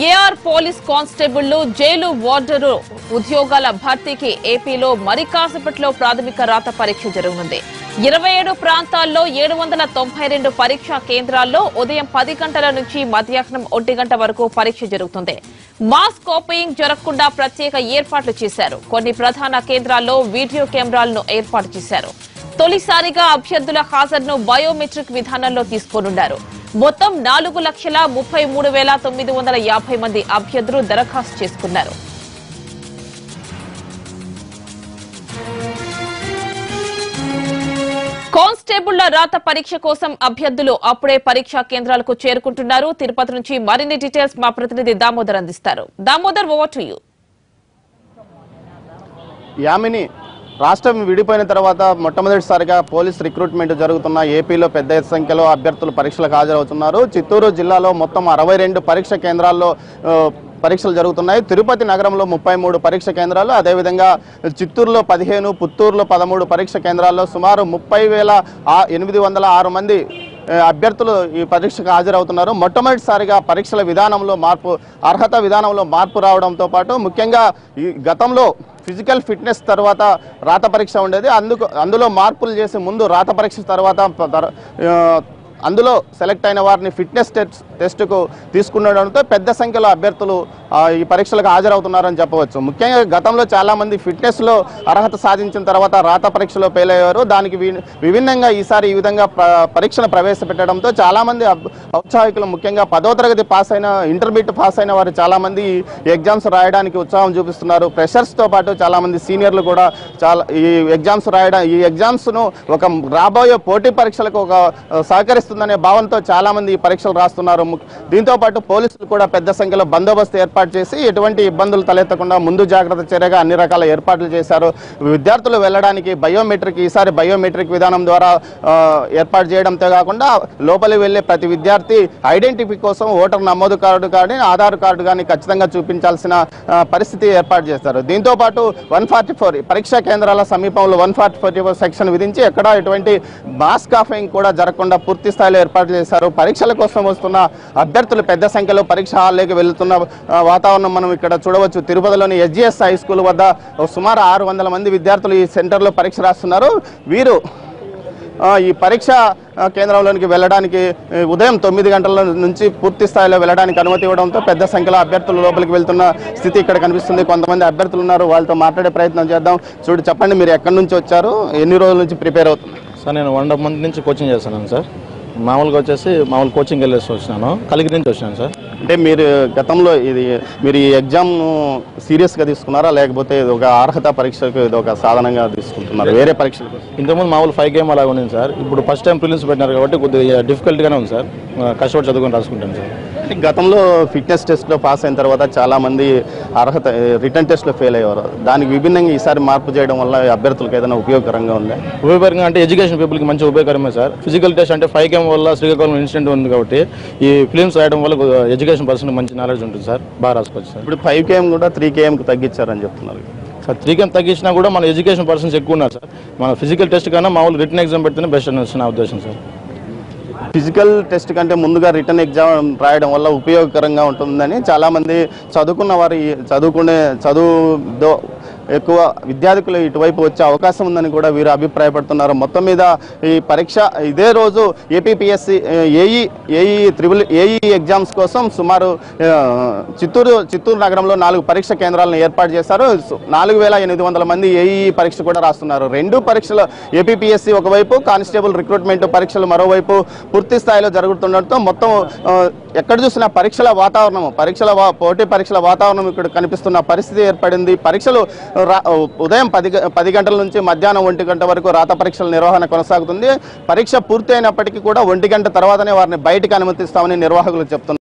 AR police కానిస్టేబుళ్లు jail warder ఉద్యోగాల భర్తీకి ఏపీలో మరి కాసేపట్లో ప్రాథమిక రాత పరీక్ష జరగనుంది ఇరవై ఏడు ప్రాంతాల్లో ఏడు వందల తొంభై రెండు పరీక్షా కేంద్రాల్లో ఉదయం పది గంటల నుంచి మధ్యాహ్నం ఒంటి గంట వరకు పరీక్ష జరుగుతుంది మాస్ కాపీయింగ్ జరగకుండా ప్రత్యేక ఏర్పాట్లు చేశారు కొన్ని ప్రధాన కేంద్రాల్లో వీడియో కెమెరాలను ఏర్పాటు చేశారు తొలిసారిగా అభ్యర్థుల హాజరును బయోమెట్రిక్ విధానంలో తీసుకోనున్నారు మొత్తం నాలుగు లక్షల ముప్పై మూడు వేల తొమ్మిది వందల యాభై మంది అభ్యర్థులు దరఖాస్తు చేసుకున్నారు కానిస్టేబుళ్ల రాత పరీక్ష కోసం అభ్యర్థులు అప్పుడే పరీక్షా కేంద్రాలకు చేరుకుంటున్నారు తిరుపతి నుంచి మరిన్ని డీటెయిల్స్ మా ప్రతినిధి దామోదర్ అందిస్తారు Damodar over to you Yamini రాష్ట్రం విడిపోయిన తర్వాత మొట్టమొదటిసారిగా పోలీస్ రిక్రూట్మెంట్ జరుగుతున్న ఏపీలో పెద్ద సంఖ్యలో అభ్యర్థులు పరీక్షలకు హాజరవుతున్నారు చిత్తూరు జిల్లాలో మొత్తం అరవై రెండు పరీక్ష కేంద్రాల్లో ఆ, పరీక్షలు జరుగుతున్నాయి తిరుపతి నగరంలో ముప్పై మూడు పరీక్ష కేంద్రాలు అదేవిధంగా చిత్తూరులో పదిహేను పుత్తూరులో పదమూడు పరీక్ష కేంద్రాల్లో సుమారు ముప్పై వేల ఆ- ఎనిమిది వందల ఆరు మంది ఆ, అభ్యర్థులు ఈ పరీక్షకు హాజరవుతున్నారు మొట్టమొదటిసారిగా పరీక్షల విధానంలో మార్పు అర్హత విధానంలో మార్పు రావడంతో పాటు ముఖ్యంగా ఈ గతంలో ఫిజికల్ ఫిట్నెస్ తర్వాత రాత పరీక్ష ఉండేది అందుకు అందులో మార్పులు చేసి ముందు రాత పరీక్ష తర్వాత ప- తర- ఆ, అందులో సెలెక్ట్ అయిన వారిని ఫిట్నెస్ టెస్ట్ టెస్టుకు తీసుకునడంతో పెద్ద సంఖ్యలో అభ్యర్థులు ఆ, ఈ పరీక్షలకు హాజరవుతున్నారని చెప్పవచ్చు ముఖ్యంగా గతంలో చాలామంది ఫిట్నెస్లో అర్హత సాధించిన తర్వాత రాత పరీక్షలో ఫెయిల్ అయ్యారు దానికి వి- విభిన్నంగా ఈసారి ఈ విధంగా ప్ర- పరీక్షను ప్రవేశపెట్టడంతో చాలామంది అబ్- ఔత్సాహికులు ముఖ్యంగా పదో తరగతి పాస్ అయిన ఇంటర్మీడియట్ పాస్ అయిన వారు చాలామంది ఈ ఎగ్జామ్స్ రాయడానికి ఉత్సాహం చూపిస్తున్నారు ఫ్రెషర్స్తో పాటు చాలామంది సీనియర్లు కూడా చాలా ఈ ఎగ్జామ్స్ రాయడం ఈ ఎగ్జామ్స్ను ఒక రాబోయే పోటీ పరీక్షలకు ఒక ఆ, సహకరిస్తుందనే భావంతో చాలామంది ఈ పరీక్షలు రాస్తున్నారు ము- దీంతో పాటు పోలీసులు కూడా పెద్ద సంఖ్యలో బందోబస్తు ఏర్పాటు చేసి ఎటువంటి ఇబ్బందులు తలెత్తకుండా ముందు జాగ్రత్త చర్యగా అన్ని రకాల ఏర్పాట్లు చేశారు విద్యార్థులు వెళ్ళడానికి బయోమెట్రిక్ ఈసారి బయోమెట్రిక్ విధానం ద్వారా ఆ, ఏర్పాటు చేయడంతో కాకుండా లోపలి వెళ్ళే ప్రతి విద్యార్థి ఐడెంటిఫై కోసం ఓటర్ నమోదు కార్డు కానీ ఆధార్ కార్డు కానీ ఖచ్చితంగా చూపించాల్సిన ఆ, పరిస్థితి ఏర్పాటు చేస్తారు దీంతో పాటు వన్ ఫార్టీ ఫోర్ పరీక్షా కేంద్రాల సమీపంలో one forty forty four section విధించి ఎక్కడ ఎటువంటి మాస్ కాఫింగ్ కూడా జరగకుండా పూర్తి స్థాయిలో ఏర్పాటు చేశారు పరీక్షల కోసం వస్తున్న అభ్యర్థులు పెద్ద సంఖ్యలో పరీక్ష హాల్లోకి వెళుతున్న ఆ, వాతావరణం మనం ఇక్కడ చూడవచ్చు తిరుపతిలోని ఎస్జిఎస్ హై స్కూల్ వద్ద సుమారు ఆరు వందల మంది విద్యార్థులు ఈ సెంటర్లో పరీక్ష రాస్తున్నారు వీరు ఆ, ఈ పరీక్ష ఆ, కేంద్రంలోనికి వెళ్ళడానికి ఆ, ఉదయం తొమ్మిది గంటల నుంచి పూర్తి స్థాయిలో వెళ్ళడానికి అనుమతి ఇవ్వడంతో పెద్ద సంఖ్యలో అభ్యర్థులు లోపలికి వెళ్తున్న స్థితి ఇక్కడ కనిపిస్తుంది కొంతమంది అభ్యర్థులు ఉన్నారు వాళ్ళతో మాట్లాడే ప్రయత్నం చేద్దాం చూడు చెప్పండి మీరు ఎక్కడి నుంచి వచ్చారు ఎన్ని రోజుల నుంచి ప్రిపేర్ అవుతున్నారు సార్ నేను వన్ మంత్ నుంచి కోచింగ్ చేస్తున్నాను సార్ మామూలుగా వచ్చేసి మామూలు కోచింగ్ వెళ్ళేసి వచ్చినాను కలిగిరి నుంచి వచ్చినాను సార్ అంటే మీరు గతంలో ఇది మీరు ఈ ఎగ్జామ్ సీరియస్గా తీసుకున్నారా లేకపోతే ఇది ఒక అర్హత పరీక్షకు ఇది ఒక సాధనంగా తీసుకుంటున్నారు వేరే పరీక్షలకు ఇంతకుముందు మామూలు ఫైవ్ గేమ్ అలాగ ఉంది సార్ ఇప్పుడు ఫస్ట్ టైం ప్రిలిమ్స్ పెట్టినారు కాబట్టి కొద్దిగా డిఫికల్ట్గానే ఉంది సార్ ఆ, కష్టపడి చదువుకొని రాసుకుంటాను సార్ అంటే గతంలో ఫిట్నెస్ టెస్ట్లో పాస్ అయిన తర్వాత చాలా మంది అర్హత రిటర్న్ టెస్ట్లో ఫెయిల్ అయ్యేవారు దానికి విభిన్నంగా ఈసారి మార్పు చేయడం వల్ల అభ్యర్థులకు ఏదైనా ఉపయోగకరంగా ఉందా ఉపయోగకరంగా అంటే ఎడ్యుకేషన్ పీపుల్కి మంచి ఉపయోగకరమే సార్ ఫిజికల్ టెస్ట్ అంటే ఫైవ్ గేమ్ వల్ల శ్రీకాకుళం ఇన్సిడెంట్ ఉంది కాబట్టి ఈ ఫిలిమ్స్ రాయడం వల్ల ఎడ్యుకేషన్ పర్సన్ మంచి నాలెడ్జ్ ఉంటుంది సార్ బాగా రాసుకోవచ్చు సార్ ఇప్పుడు ఫైవ్ కేఎం కూడా త్రీ కేఎంకి తగ్గించారని చెప్తున్నారు సార్ త్రీ గేమ్ తగ్గించినా కూడా మన ఎడ్యుకేషన్ పర్సన్స్ ఎక్కువ ఉన్నారు సార్ మన ఫిజికల్ టెస్ట్ కన్నా మామూలు రిటర్న్ ఎగ్జామ్ పెడితేనే బెస్ట్ అని నా ఉద్దేశం సార్ ఫిజికల్ టెస్ట్ కంటే ముందుగా రిటర్న్ ఎగ్జామ్ రాయడం వల్ల ఉపయోగకరంగా ఉంటుందని చాలామంది చదువుకున్న వారు ఈ చదువుకునే చదువుతో ఎక్కువ విద్యార్థులు ఇటువైపు వచ్చే అవకాశం ఉందని కూడా వీరు అభిప్రాయపడుతున్నారు మొత్తం మీద ఈ పరీక్ష ఇదే రోజు APPSC AE AE triple AE exams కోసం సుమారు ఆ, చిత్తూరు చిత్తూరు నగరంలో నాలుగు పరీక్ష కేంద్రాలను ఏర్పాటు చేశారు సు- నాలుగు వేల ఎనిమిది వందల మంది ఏఈ పరీక్ష కూడా రాస్తున్నారు రెండు పరీక్షలు ఏపీపీఎస్సి ఒకవైపు కానిస్టేబుల్ రిక్రూట్మెంట్ పరీక్షలు మరోవైపు పూర్తి స్థాయిలో జరుగుతుండటంతో మొత్తం ఆ, ఎక్కడ చూసినా పరీక్షల వాతావరణం పరీక్షల వా- పోటీ పరీక్షల వాతావరణం ఇక్కడ కనిపిస్తున్న పరిస్థితి ఏర్పడింది పరీక్షలు రా- ఉదయం పది గ- పది గంటల నుంచి మధ్యాహ్నం ఒంటి గంట వరకు రాత పరీక్షల నిర్వహణ కొనసాగుతుంది పరీక్ష పూర్తి అయినప్పటికీ కూడా ఒంటి గంట తర్వాతనే వారిని బయటికి అనుమతిస్తామని నిర్వాహకులు చెప్తున్నారు